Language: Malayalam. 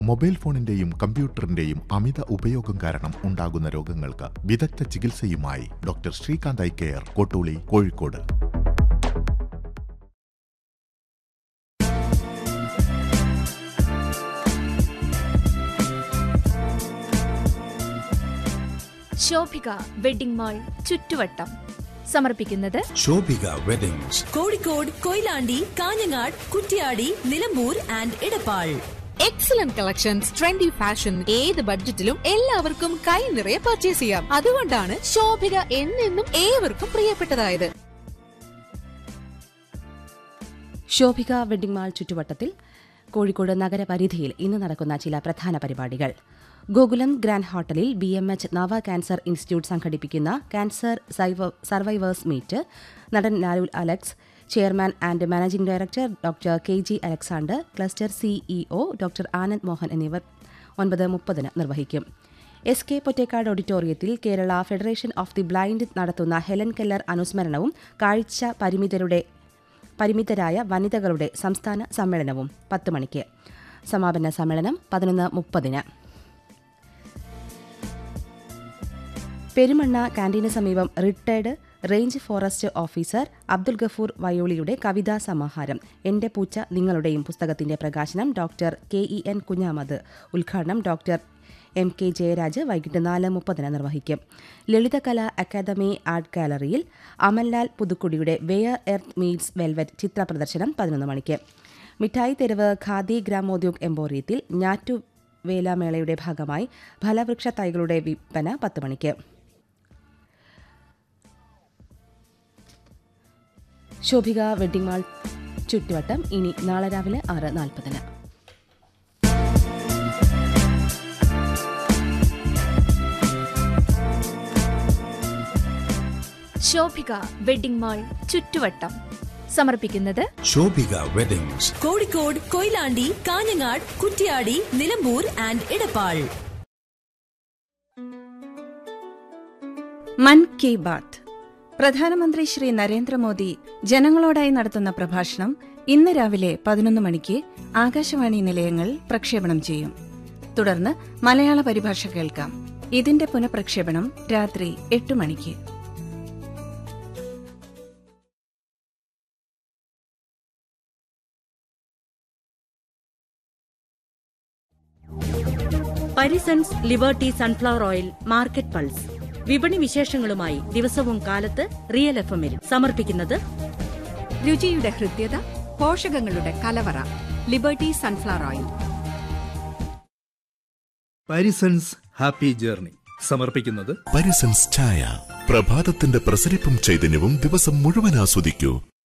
മൊബൈൽ ഫോണിന്റെയും കമ്പ്യൂട്ടറിന്റെയും അമിത ഉപയോഗം കാരണം ഉണ്ടാകുന്ന രോഗങ്ങൾക്ക് വിദഗ്ധ ചികിത്സയുമായി doctor Srikanth eye care Kottooli Kozhikode Shobhika wedding mall ചുറ്റുവട്ടം സമർപ്പിക്കുന്നത് Shobhika weddings Kozhikode Koyilandy Kanhangad Kuttiady Nilambur and Edappal excellent collections trendy fashion ഏത് ബഡ്ജറ്റിലും എല്ലാവർക്കും കൈ നിറയെ പർച്ചേസ് ചെയ്യാം അതുകൊണ്ടാണ് ശോഭിക എന്നെന്നും ഏവർക്കും പ്രിയപ്പെട്ടതായത് ശോഭിക വെഡിംഗ് മാൾ ചുറ്റുവട്ടത്തിൽ കോഴിക്കോട് നഗരപരിധിയിൽ ഇന്ന് നടക്കുന്ന ചില പ്രധാന പരിപാടികൾ ഗോകുലം ഗ്രാൻഡ് ഹോട്ടലിൽ B M H Nava cancer institute സംഘടിപ്പിക്കുന്ന ക്യാൻസർ സൈവ- സർവൈവേഴ്സ് മീറ്റ് നടൻ ലാലുൽ Alex chairman and managing director doctor K G Alexander cluster CEO doctor Anand Mohan എന്നിവർ ഒൻപത് മുപ്പതിന് നിർവഹിക്കും എസ് കെ പൊറ്റേക്കാട് ഓഡിറ്റോറിയത്തിൽ Kerala federation of the blind നടത്തുന്ന ഹെലൻ കെല്ലർ അനുസ്മരണവും കാഴ്ച പരിമിതരുടെ പരിമിതരായ വനിതകളുടെ സംസ്ഥാന സമ്മേളനവും പത്ത് മണിക്ക് സമാപന സമ്മേളനം പതിനൊന്ന് മുപ്പതിന് പെരുമണ്ണ കാന്റീന് സമീപം retired range forest officer Abdul Gafoor വയോളിയുടെ കവിതാ സമാഹാരം എന്റെ പൂച്ച നിങ്ങളുടെയും പുസ്തകത്തിന്റെ പ്രകാശനം doctor K E N Kunhamad ഉദ്ഘാടനം ഡോക്ടർ എം കെ ജയരാജ് വൈകിട്ട് നാല് മുപ്പതിന് നിർവഹിക്കും ലളിതകല അക്കാദമി ആർട്ട് ഗാലറിയിൽ അമൽലാൽ പുതുക്കുടിയുടെ വെയർ എർത്ത് മീറ്റ്സ് വെൽവെറ്റ് ചിത്ര പ്രദർശനം പതിനൊന്ന് മണിക്ക് മിഠായി തെരുവ് ഖാദി ഗ്രാമോദ്യോഗ് എംപോറിയത്തിൽ ഞാറ്റുവേലാമേളയുടെ ഭാഗമായി ഫലവൃക്ഷ തൈകളുടെ വിൽപ്പന പത്ത് മണിക്ക് ശോഭിക വെഡിംഗ് മാൾ ചുറ്റുവട്ടം ഇനി നാളെ രാവിലെ ആറ് നാൽപ്പതിന് ശോഭിക വെഡിംഗ് മാൾ ചുറ്റുവട്ടം സമർപ്പിക്കുന്നത് ശോഭിക വെഡിങ്സ് കോഴിക്കോട് കൊയിലാണ്ടി കാഞ്ഞങ്ങാട് കുറ്റ്യാടി നിലമ്പൂർ ആൻഡ് ഇടപ്പാൾ മൻ കി ബാത്ത് പ്രധാനമന്ത്രി ശ്രീ നരേന്ദ്രമോദി ജനങ്ങളോടായി നടത്തുന്ന പ്രഭാഷണം ഇന്ന് രാവിലെ പതിനൊന്ന് മണിക്ക് ആകാശവാണി നിലയങ്ങൾ പ്രക്ഷേപണം ചെയ്യും തുടർന്ന് മലയാള പരിഭാഷ കേൾക്കാം ഇതിന്റെ പുനഃപ്രക്ഷേപണം രാത്രി എട്ട് മണിക്ക് Parisons Liberty sunflower oil market pulse വിപണി വിശേഷങ്ങളുമായി ദിവസവും കാലത്ത് റിയൽ എഫ് എമ്മിൽ സമർപ്പിക്കുന്നത് രുചിയുടെ ഹൃദ്യത പോഷകങ്ങളുടെ കലവറ Liberty sunflower oil Parisons happy journey സമർപ്പിക്കുന്നത് പരിസൻസ് ചായ പ്രഭാതത്തിന്റെ പ്രസരിപ്പും ചൈതന്യവും ദിവസം മുഴുവൻ ആസ്വദിക്കൂ